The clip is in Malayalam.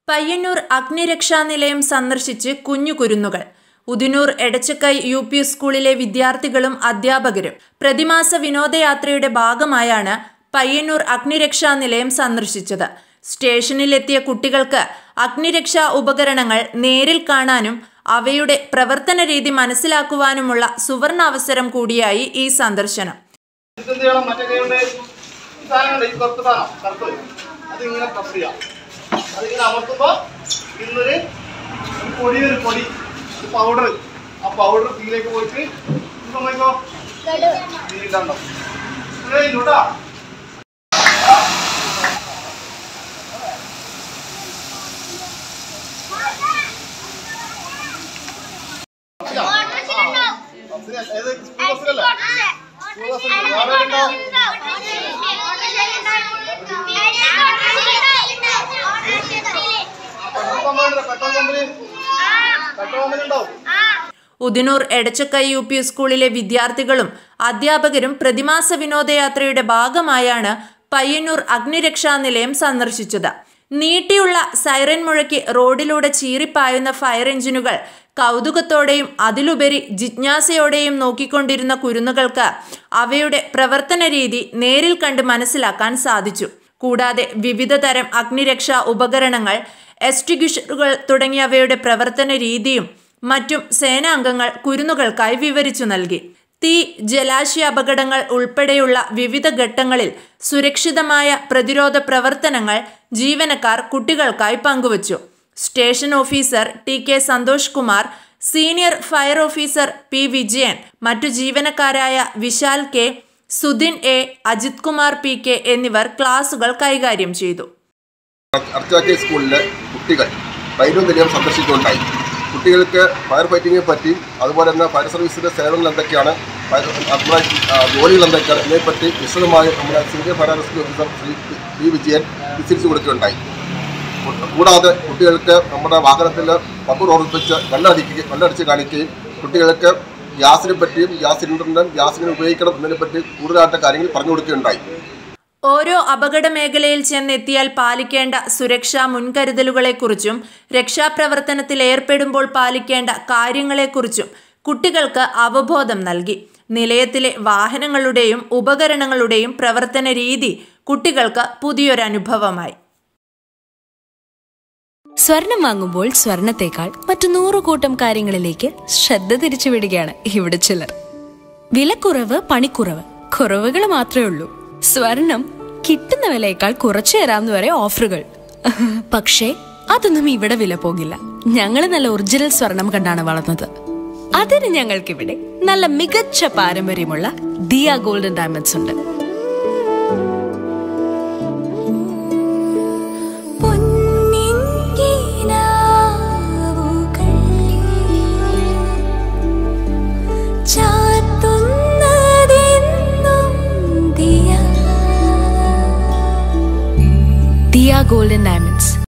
പയ്യന്നൂർ അഗ്നിരക്ഷാ നിലയം സന്ദർശിച്ച് കുഞ്ഞു കുരുന്നുകൾ ഉദിനൂർ എടച്ചക്കൈ യു പി സ്കൂളിലെ വിദ്യാർത്ഥികളും അധ്യാപകരും പ്രതിമാസ വിനോദയാത്രയുടെ ഭാഗമായാണ് പയ്യന്നൂർ അഗ്നിരക്ഷാ നിലയം സന്ദർശിച്ചത് സ്റ്റേഷനിലെത്തിയ കുട്ടികൾക്ക് അഗ്നിരക്ഷാ ഉപകരണങ്ങൾ നേരിൽ കാണാനും അവയുടെ പ്രവർത്തന രീതി മനസ്സിലാക്കുവാനുമുള്ള സുവർണ അവസരം കൂടിയായി ഈ സന്ദർശനം ഇത് എന്ത് ചെയ്യണം മറ്റേ കൈകൊണ്ട് ഈ സാധനമുണ്ട് ഈ കറുത്ത സാധനം കറുപ്പ് അതിങ്ങനെ പ്രസ് ചെയ്യാം അതിങ്ങനെ അമർത്തുമ്പോൾ ഇന്നൊരു ഒരു പൊടി ഒരു പൊടി ഒരു പൗഡർ ആ പൗഡർ തീയിലേക്ക് പോയിട്ട് ഇപ്പൊ നോക്കോ തീയിലുണ്ടോ കഴിഞ്ഞുട്ടാ ഏത് സ്കൂൾ ബസ്സിലല്ലേ സ്കൂൾ ബസ്സിൽ വേറെ ഉണ്ടാവും പെട്രോൾ പമ്പ് പെട്രോൾ പമ്പില് പെട്രോൾ പമ്പിൽ ഉണ്ടാവും ഉദിനൂർ എടച്ചക്കൈ യു പി സ്കൂളിലെ വിദ്യാർത്ഥികളും അധ്യാപകരും പ്രതിമാസ വിനോദയാത്രയുടെ ഭാഗമായാണ് പയ്യന്നൂർ അഗ്നിരക്ഷാ നിലയം സന്ദർശിച്ചത് നീട്ടിയുള്ള സൈറൻ മുഴക്കി റോഡിലൂടെ ചീറിപ്പായുന്ന ഫയർ എഞ്ചിനുകൾ കൗതുകത്തോടെയും അതിലുപരി ജിജ്ഞാസയോടെയും നോക്കിക്കൊണ്ടിരുന്ന കുരുന്നുകൾക്ക് അവയുടെ പ്രവർത്തന രീതി നേരിൽ കണ്ട് മനസ്സിലാക്കാൻ സാധിച്ചു കൂടാതെ വിവിധ തരം അഗ്നിരക്ഷാ ഉപകരണങ്ങൾ എസ്റ്റിഗ്യൂഷറുകൾ തുടങ്ങിയവയുടെ പ്രവർത്തന രീതിയും മറ്റും സേനാംഗങ്ങൾ കുരുന്നുകൾക്കായി വിവരിച്ചു നൽകി തീ ജലാശയ അപകടങ്ങൾ ഉൾപ്പെടെയുള്ള വിവിധ ഘട്ടങ്ങളിൽ സുരക്ഷിതമായ പ്രതിരോധ പ്രവർത്തനങ്ങൾ ജീവനക്കാർ കുട്ടികൾക്കായി പങ്കുവച്ചു station officer T K Santhosh Kumar senior fire officer P Vijayan മറ്റു ജീവനക്കാരായ Vishal K Sudhin A Ajith Kumar P K എന്നിവർ ക്ലാസുകൾ കൈകാര്യം ചെയ്തു അർച്ചാക്കി സ്കൂളിലെ കുട്ടികൾ പൈനൂർ നിലയം സന്ദർശിക്കുകയുണ്ടായി കുട്ടികൾക്ക് ഫയർ ഫൈറ്റിങ്ങിനെ പറ്റി അതുപോലെ തന്നെ ഫയർ സർവീസിൻ്റെ സേവനങ്ങൾ എന്തൊക്കെയാണ് ഫയർ നമ്മുടെ ആ, ജോലികൾ എന്തൊക്കെയാണ് ഇതിനെപ്പറ്റി വിശദമായി നമ്മുടെ senior fire rescue officer Shri P Vijayan വിസ്തരിച്ചു കൊടുക്കുകയുണ്ടായി കൂ- കൂടാതെ കുട്ടികൾക്ക് നമ്മുടെ വാഹനത്തിൽ പമ്പ് ഓർമ്മിപ്പിച്ച് വെള്ളമടിക്കുക വെള്ളമടിച്ച് കാണിക്കുകയും കുട്ടികൾക്ക് ഗ്യാസിനെ പറ്റിയും ഗ്യാസ് സിലിണ്ടറിനും ഗ്യാസിനെ ഉപയോഗിക്കണം എന്നതിനെ പറ്റി കൂടുതലായിട്ട് കാര്യങ്ങൾ പറഞ്ഞു കൊടുക്കുകയുണ്ടായി ഓരോ അപകട മേഖലയിൽ ചെന്നെത്തിയാൽ പാലിക്കേണ്ട സുരക്ഷാ മുൻകരുതലുകളെക്കുറിച്ചും രക്ഷാപ്രവർത്തനത്തിൽ ഏർപ്പെടുമ്പോൾ പാലിക്കേണ്ട കാര്യങ്ങളെക്കുറിച്ചും കുട്ടികൾക്ക് അവബോധം നൽകി നിലയത്തിലെ വാഹനങ്ങളുടെയും ഉപകരണങ്ങളുടെയും പ്രവർത്തന രീതി കുട്ടികൾക്ക് പുതിയൊരനുഭവമായി സ്വർണം വാങ്ങുമ്പോൾ സ്വർണത്തേക്കാൾ മറ്റു നൂറുകൂട്ടം കാര്യങ്ങളിലേക്ക് ശ്രദ്ധ തിരിച്ചുവിടുകയാണ് ഇവിടെ ചിലർ വിലക്കുറവ് പണിക്കുറവ് കുറവുകൾ മാത്രമേ ഉള്ളൂ സ്വർണം കിട്ടുന്ന വിലയേക്കാൾ കുറച്ചു തരാമെന്ന് വരെ ഓഫറുകൾ പക്ഷേ അതൊന്നും ഇവിടെ വില പോകില്ല ഞങ്ങൾ നല്ല ഒറിജിനൽ സ്വർണം കണ്ടാണ് വളർന്നത് അതിന് ഞങ്ങൾക്കിവിടെ നല്ല മികച്ച പാരമ്പര്യമുള്ള ദിയ ഗോൾഡൻ ഡയമണ്ട്സ് ഉണ്ട് ദിയ ഗോൾഡൻ ഡയമണ്ട്സ്